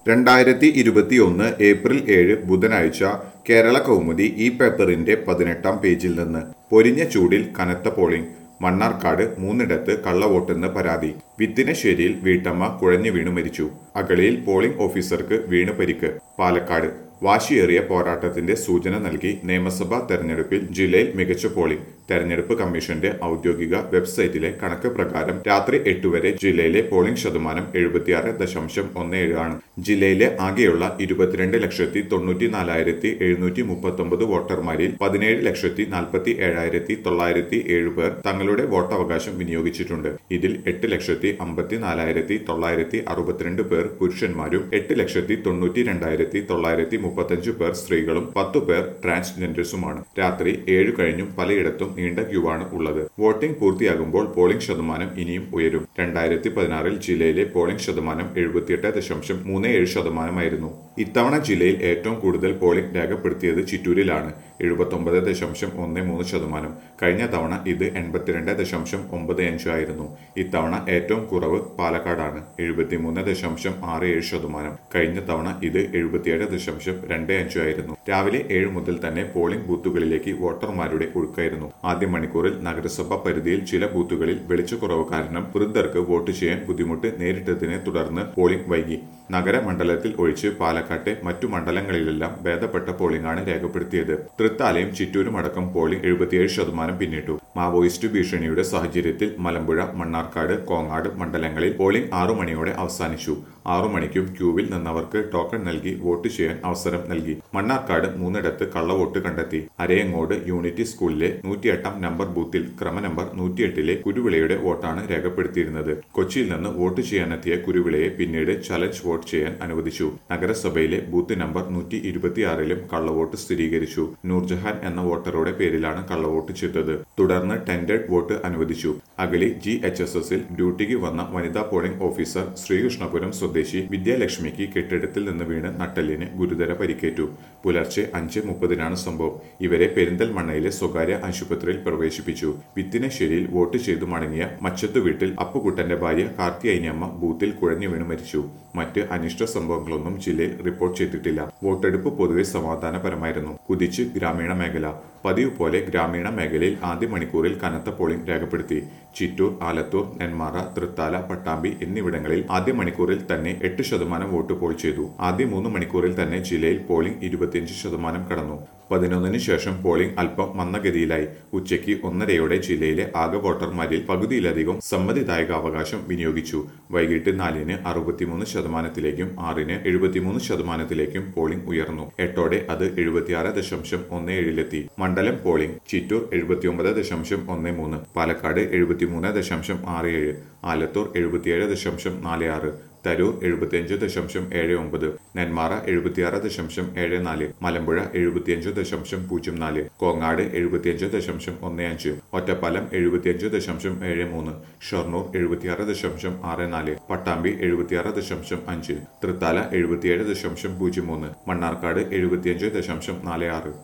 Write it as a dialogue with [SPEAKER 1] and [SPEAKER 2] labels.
[SPEAKER 1] രണ്ടായിരത്തി ഇരുപത്തിയൊന്ന് ഏപ്രിൽ ഏഴ് ബുധനാഴ്ച കേരള കൗമുദി ഈ പേപ്പറിന്റെ പതിനെട്ടാം പേജിൽ നിന്ന് പൊരിഞ്ഞ ചൂടിൽ കനത്ത പോളിംഗ് മണ്ണാർക്കാട് മൂന്നിടത്ത് കള്ളവോട്ടെന്ന് പരാതി വിത്തിനശ്ശേരിയിൽ വീട്ടമ്മ കുഴഞ്ഞു വീണു മരിച്ചു അഗളിയിൽ പോളിംഗ് ഓഫീസർക്ക് വീണ് പരിക്ക് പാലക്കാട് വാശിയേറിയ പോരാട്ടത്തിന്റെ സൂചന നൽകി നിയമസഭാ തെരഞ്ഞെടുപ്പിൽ ജില്ലയിൽ മികച്ച പോളിംഗ് തെരഞ്ഞെടുപ്പ് കമ്മീഷന്റെ ഔദ്യോഗിക വെബ്സൈറ്റിലെ കണക്ക് പ്രകാരം രാത്രി എട്ട് വരെ ജില്ലയിലെ പോളിംഗ് ശതമാനം എഴുപത്തിയാറ് ദശാംശം ഒന്ന് ഏഴ് ആണ് ജില്ലയിലെ ആകെയുള്ള ഇരുപത്തിരണ്ട് ലക്ഷത്തി തൊണ്ണൂറ്റി നാലായിരത്തി എഴുന്നൂറ്റി മുപ്പത്തൊമ്പത് വോട്ടർമാരിൽ പതിനേഴ് ലക്ഷത്തി നാൽപ്പത്തി ഏഴായിരത്തി തൊള്ളായിരത്തി ഏഴ് പേർ തങ്ങളുടെ വോട്ടവകാശം വിനിയോഗിച്ചിട്ടുണ്ട് ഇതിൽ എട്ട് ലക്ഷത്തി അമ്പത്തി നാലായിരത്തി തൊള്ളായിരത്തി അറുപത്തിരണ്ട് പേർ പുരുഷന്മാരും എട്ട് ലക്ഷത്തി തൊണ്ണൂറ്റി രണ്ടായിരത്തി തൊള്ളായിരത്തി മുപ്പത്തഞ്ച് പേർ സ്ത്രീകളും പത്തു പേർ ട്രാൻസ്ജെൻഡേഴ്സുമാണ് രാത്രി ഏഴ് കഴിഞ്ഞും പലയിടത്തും നീണ്ട ക്യൂവാണ് ഉള്ളത് വോട്ടിംഗ് പൂർത്തിയാകുമ്പോൾ പോളിംഗ് ശതമാനം ഇനിയും ഉയരും രണ്ടായിരത്തി പതിനാറിൽ ജില്ലയിലെ പോളിംഗ് ശതമാനം എഴുപത്തിയെട്ട് ദശാംശം മൂന്ന് ഏഴ് ശതമാനമായിരുന്നു ഇത്തവണ ജില്ലയിൽ ഏറ്റവും കൂടുതൽ പോളിംഗ് രേഖപ്പെടുത്തിയത് ചിറ്റൂരിലാണ് എഴുപത്തൊമ്പത് ദശാംശം ഒന്ന് മൂന്ന് ശതമാനം കഴിഞ്ഞ തവണ ഇത് എൺപത്തിരണ്ട് ദശാംശം ഒമ്പത് അഞ്ച് ആയിരുന്നു ഇത്തവണ ഏറ്റവും കുറവ് പാലക്കാടാണ് എഴുപത്തിമൂന്ന് ദശാംശം ആറ് ഏഴ് ശതമാനം കഴിഞ്ഞ തവണ ഇത് എഴുപത്തിയേഴ് ദശാംശം രണ്ട് അഞ്ച് ആയിരുന്നു രാവിലെ ഏഴ് മുതൽ തന്നെ പോളിംഗ് ബൂത്തുകളിലേക്ക് വോട്ടർമാരുടെ ഒഴുക്കായിരുന്നു ആദ്യ മണിക്കൂറിൽ നഗരസഭാ പരിധിയിൽ ചില ബൂത്തുകളിൽ വെളിച്ചക്കുറവ് കാരണം വൃദ്ധർക്ക് വോട്ട് ചെയ്യാൻ ബുദ്ധിമുട്ട് നേരിട്ടതിനെ തുടർന്ന് പോളിംഗ് വൈകി നഗരമണ്ഡലത്തിൽ ഒഴിച്ച് പാലക്കാട്ടെ മറ്റു മണ്ഡലങ്ങളിലെല്ലാം ഭേദപ്പെട്ട പോളിംഗാണ് രേഖപ്പെടുത്തിയത് തൃത്താലയും ചിറ്റൂരും അടക്കം പോളിംഗ് എഴുപത്തിയേഴ് ശതമാനം പിന്നിട്ടു മാവോയിസ്റ്റ് ഭീഷണിയുടെ സാഹചര്യത്തിൽ മലമ്പുഴ മണ്ണാർക്കാട് കോങ്ങാട് മണ്ഡലങ്ങളിൽ പോളിംഗ് ആറു മണിയോടെ അവസാനിച്ചു ആറു മണിക്കും ക്യൂവിൽ നിന്നവർക്ക് ടോക്കൺ നൽകി വോട്ട് ചെയ്യാൻ അവസരം നൽകി മണ്ണാർക്കാട് മൂന്നിടത്ത് കള്ളവോട്ട് കണ്ടെത്തി അരയങ്ങോട് യൂണിറ്റി സ്കൂളിലെ നൂറ്റിയെട്ടാം നമ്പർ ബൂത്തിൽ ക്രമ നമ്പർ നൂറ്റിയെട്ടിലെ കുരുവിളയുടെ വോട്ടാണ് രേഖപ്പെടുത്തിയിരുന്നത് കൊച്ചിയിൽ നിന്ന് വോട്ട് ചെയ്യാനെത്തിയ കുരുവിളയെ പിന്നീട് ചലഞ്ച് വോട്ട് ചെയ്യാൻ അനുവദിച്ചു നഗരസഭയിലെ ബൂത്ത് നമ്പർ നൂറ്റി ഇരുപത്തിയാറിലും കള്ളവോട്ട് സ്ഥിരീകരിച്ചു നൂർജഹാൻ എന്ന വോട്ടറുടെ പേരിലാണ് കള്ളവോട്ട് ചെയ്തത് തുടർന്ന് ടെൻഡഡ് വോട്ട് അനുവദിച്ചു അഗളി ജി എച്ച് എസ് എസിൽ ഡ്യൂട്ടിക്ക് വന്ന വനിതാ പോളിംഗ് ഓഫീസർ ശ്രീകൃഷ്ണപുരം സ്വദേശി വിദ്യാലക്ഷ്മിക്ക് കെട്ടിടത്തിൽ നിന്ന് വീണ് നട്ടെല്ലിന് ഗുരുതര പരിക്കേറ്റു പുലർച്ചെ അഞ്ച് മുപ്പതിനാണ് സംഭവം ഇവരെ പെരിന്തൽമണ്ണയിലെ സ്വകാര്യ ആശുപത്രിയിൽ പ്രവേശിപ്പിച്ചു വിത്തിനശ്ശേരിയിൽ വോട്ട് ചെയ്തു മടങ്ങിയ മച്ചത്തു വീട്ടിൽ അപ്പുകുട്ടന്റെ ഭാര്യ കാർത്തിയനിയമ്മ ബൂത്തിൽ കുഴഞ്ഞു വീണ് മരിച്ചു മറ്റ് അനിഷ്ട സംഭവങ്ങളൊന്നും ജില്ലയിൽ റിപ്പോർട്ട് ചെയ്തിട്ടില്ല വോട്ടെടുപ്പ് പൊതുവെ സമാധാനപരമായിരുന്നു കുതിച്ച് ഗ്രാമീണ മേഖല പതിവ് പോലെ ഗ്രാമീണ മേഖലയിൽ ആദ്യ മണിക്കൂറിൽ കനത്ത പോളിംഗ് രേഖപ്പെടുത്തി ചിറ്റൂർ ആലത്തൂർ നെന്മാറ തൃത്താല പട്ടാമ്പി എന്നിവിടങ്ങളിൽ ആദ്യ മണിക്കൂറിൽ തന്നെ എട്ട് ശതമാനം വോട്ട് പോൾ ചെയ്തു ആദ്യ മൂന്ന് മണിക്കൂറിൽ തന്നെ ജില്ലയിൽ പോളിംഗ് ഇരുപത്തിയഞ്ച് ശതമാനം കടന്നു പതിനൊന്നിന് ശേഷം പോളിംഗ് അല്പം മന്ദഗതിയിലായി ഉച്ചയ്ക്ക് ഒന്നരയോടെ ജില്ലയിലെ ആകെ വോട്ടർമാരിൽ പകുതിയിലധികം സമ്മതിദായകാവകാശം വിനിയോഗിച്ചു വൈകിട്ട് നാലിന് അറുപത്തിമൂന്ന് ശതമാനത്തിലേക്കും ആറിന് എഴുപത്തിമൂന്ന് ശതമാനത്തിലേക്കും പോളിംഗ് ഉയർന്നു എട്ടോടെ അത് എഴുപത്തിയാറ് ദശാംശം ഒന്ന് ഏഴിലെത്തി മണ്ഡലം പോളിംഗ് ചിറ്റൂർ എഴുപത്തിയൊമ്പത് ദശാംശം ഒന്ന് മൂന്ന് പാലക്കാട് എഴുപത്തിമൂന്ന് ദശാംശം ആറ് ഏഴ് ആലത്തൂർ എഴുപത്തിയേഴ് ദശാംശം നാല് ആറ് തരൂർ എഴുപത്തിയഞ്ച് ദശാംശം ഏഴ് ഒമ്പത് നെന്മാറ എഴുപത്തിയാറ് ദശാംശം ഏഴ് നാല് മലമ്പുഴ എഴുപത്തിയഞ്ച് ദശാംശം പൂജ്യം നാല് കോങ്ങാട് എഴുപത്തിയഞ്ച് ദശാംശം ഒന്ന് അഞ്ച് ഒറ്റപ്പാലം എഴുപത്തിയഞ്ച് ദശാംശം ഏഴ് മൂന്ന് ഷൊർണൂർ എഴുപത്തിയാറ് ദശാംശം ആറ് നാല് പട്ടാമ്പി എഴുപത്തിയാറ് ദശാംശം അഞ്ച് തൃത്താല എഴുപത്തിയേഴ് ദശാംശം പൂജ്യം മൂന്ന് മണ്ണാർക്കാട് എഴുപത്തിയഞ്ച് ദശാംശം നാല് ആറ്